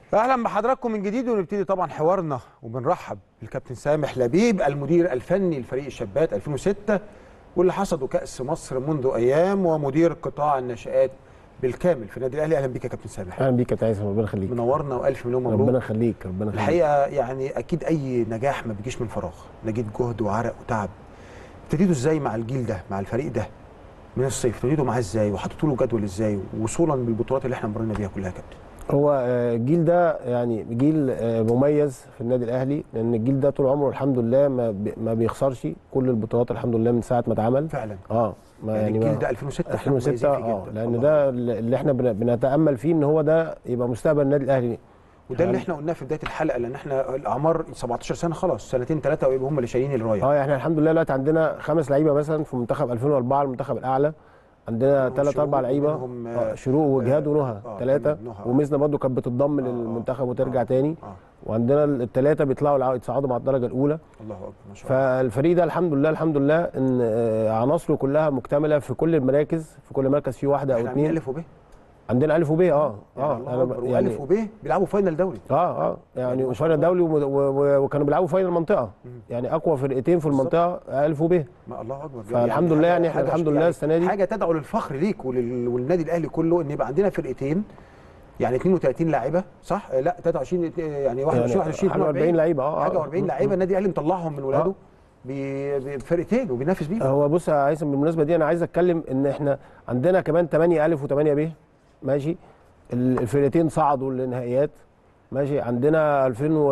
اهلا بحضراتكم من جديد ونبتدي طبعا حوارنا وبنرحب بالكابتن سامح لبيب المدير الفني لفريق الشابات 2006 واللي حصدوا كاس مصر منذ ايام ومدير قطاع الناشئات بالكامل في النادي الاهلي اهلا بيك يا كابتن سامح اهلا بيك يا تعيس ربنا يخليك منورنا والف مليون ربنا مبروك يخليك ربنا يخليك الحقيقه يعني اكيد اي نجاح ما بيجيش من فراغ نجيب جهد وعرق وتعب ابتديتوا ازاي مع الجيل ده مع الفريق ده من الصيف ابتديتوا معاه ازاي وحطيتوا له جدول ازاي وصولا بالبطولات اللي احنا مرينا بيها كلها يا كابتن هو آه، الجيل ده يعني جيل آه، مميز في النادي الاهلي لان الجيل ده طول عمره الحمد لله ما بي- ما بيخسرش كل البطولات الحمد لله من ساعه ما اتعمل فعلا اه ما يعني ما- الجيل ده 2006 إحنا 2006 مميزين فيه اه جداً. لان الله ده اللي احنا بن- بنتامل فيه ان هو ده يبقى مستقبل النادي الاهلي وده اللي يعني- احنا قلناه في بدايه الحلقه لان احنا الاعمار 17 سنه خلاص سنتين ثلاثه ويبقوا هم اللي شايلين الرايه اه احنا الحمد لله دلوقتي عندنا خمس لعيبه مثلا في منتخب 2004 المنتخب الاعلى عندنا منهم ثلاث شروق اربع لعيبه ومنهم، آه، آه شروق وجهاد ونهى آه، ثلاثه تمام، نهى. وميزنا برضو كانت بتتضم آه، للمنتخب آه، وترجع آه، تاني آه. وعندنا الثلاثه بيطلعوا الع- يتصعدوا مع الدرجه الاولى الله اكبر ما شاء الله فالفريق ده الحمد لله الحمد لله ان آه، عناصره كلها مكتمله في كل المراكز في كل مركز فيه واحده او احنا عاملين اثنين الف وب عندنا الف وب اه اه اه الله اكبر والف وب بيلعبوا فاينل دوري اه اه يعني يعني ما شاء وفاينل الله. دولي وم- و- و- وكانوا بيلعبوا فاينل منطقه يعني اقوى فرقتين في بالظبط. المنطقه الف وب ما الله اكبر فالحمد لله يعني احنا حاجة- الحمد لله السنة دي- حاجه تدعو للفخر ليك ولل... والنادي الاهلي كله ان يبقى عندنا فرقتين يعني 32 لاعيبه صح آه، لا 23 يعني 21 21 حاجه 40 لعيبه اه حاجه آه. 40 لعيبه النادي الاهلي مطلعهم من ولاده ب- بفرقتين وبينافس بيهم هو بص يا هيثم بالمناسبه دي انا عايز اتكلم ان احنا عندنا كمان 8 الف و8 ب ماشي ال- الفرقتين صعدوا للنهائيات ماشي عندنا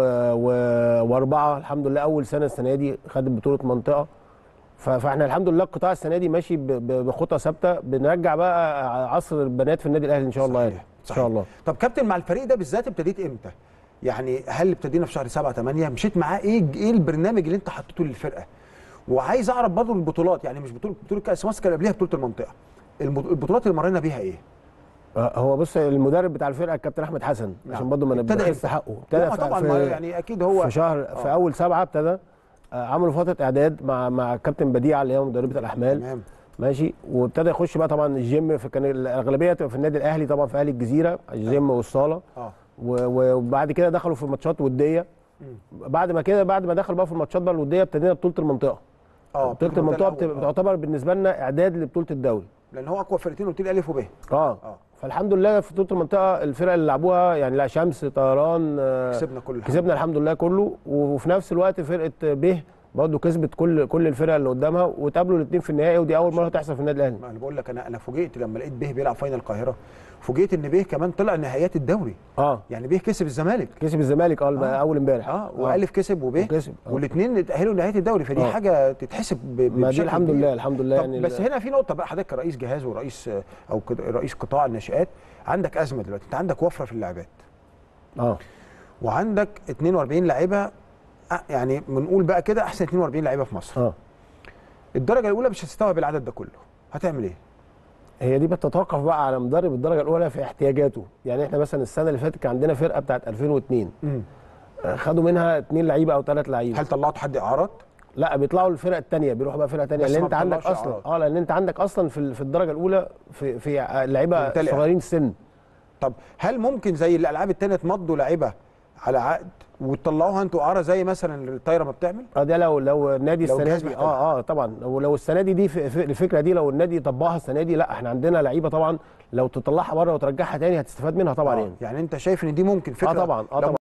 2004 الحمد لله اول سنه السنه دي خدت بطوله منطقه ف- فاحنا الحمد لله القطاع السنه دي ماشي ب- ب- بخطى ثابته بنرجع بقى عصر البنات في النادي الاهلي ان شاء الله يعني صحيح، ان صحيح. شاء الله طب كابتن مع الفريق ده بالذات ابتديت امتى؟ يعني هل ابتدينا في شهر 7 8 مشيت معاه ايه ايه البرنامج اللي انت حطيته للفرقه؟ وعايز اعرف برضه البطولات يعني مش بطوله بطوله كاس مصر كان قبلها بطوله المنطقه. الم- البطولات اللي مرينا بيها ايه؟ آه، هو بص المدرب بتاع الفرقه الكابتن احمد حسن نعم. عشان برضه ما ابتدى نبقاش امتى؟ حقه لا في- طبعا في- ما يعني اكيد هو في شهر آه. في اول سبعه ابتدى آه، عملوا فتره اعداد مع مع كابتن بديعه اللي هي مدربه الاحمال تمام ماشي وابتدى يخش بقى طبعا الجيم في كان الاغلبيه تبقى في النادي الاهلي طبعا في اهلي الجزيره الجيم والصاله اه و- وبعد كده دخلوا في ماتشات وديه بعد ما كده بعد ما دخلوا بقى في الماتشات بقى الوديه ابتدينا بطوله المنطقه اه بطوله المنطقه الأول، بتبقى آه. تعتبر بالنسبه لنا اعداد لبطوله الدوري لان هو اقوى فرقتين قلت لي الف وب اه اه فالحمد لله في بطوله المنطقه الفرق اللي لعبوها يعني لا شمس طيران آه، كسبنا كل الحمد كسبنا الحمد لله كله وفي نفس الوقت فرقه ب برضه كسبت كل كل الفرق اللي قدامها وتقابلوا الاثنين في النهائي ودي اول مره تحصل في النادي الاهلي ما انا بقول لك انا انا فوجئت لما لقيت به بيلعب فاينل القاهره فوجئت ان به كمان طلع نهائيات الدوري اه يعني به كسب الزمالك كسب الزمالك اه آه. اول امبارح اه والف كسب وب وكسب، آه. والاثنين اتاهلوا لنهايه الدوري فدي آه. حاجه تتحسب ب- ما دي بشكل الحمد كبير. لله الحمد لله طب يعني بس ال- هنا في نقطه بقى حضرتك كرئيس جهاز ورئيس آه، او كد- رئيس قطاع الناشئات عندك ازمه دلوقتي انت عندك وفره في اللاعبات اه وعندك 42 لاعيبه آه، يعني بنقول بقى كده احسن 42 لاعيبه في مصر اه الدرجه الاولى مش هتستوعب العدد ده كله هتعمل ايه هي دي بتتوقف بقى على مدرب الدرجه الاولى في احتياجاته يعني احنا مثلا السنه اللي فاتت كان عندنا فرقه بتاعت 2002 مم. آه، خدوا منها اثنين لعيبه او ثلاث لعيبه هل طلعتوا حد اعارات لا بيطلعوا الفرقه الثانيه بيروحوا بقى فرقه ثانيه بس لان ما انت عندك بتطلعش اصلا إعارات. اه لان انت عندك اصلا في ال- في الدرجه الاولى في في آه، لعيبه ممتلئة. صغيرين السن طب هل ممكن زي الالعاب التانية تمضوا لعيبه على عقد وتطلعوها انتوا اعاره زي مثلا الطايره ما بتعمل اه ده لو لو النادي لو السنه الجهاز دي محتاج. اه اه طبعا لو لو السنه دي دي في في- الفكره دي لو النادي طبقها السنه دي لا احنا عندنا لعيبه طبعا لو تطلعها بره وترجعها تاني هتستفاد منها طبعا آه. يعني يعني انت شايف ان دي ممكن فكره اه طبعا اه لو طبعا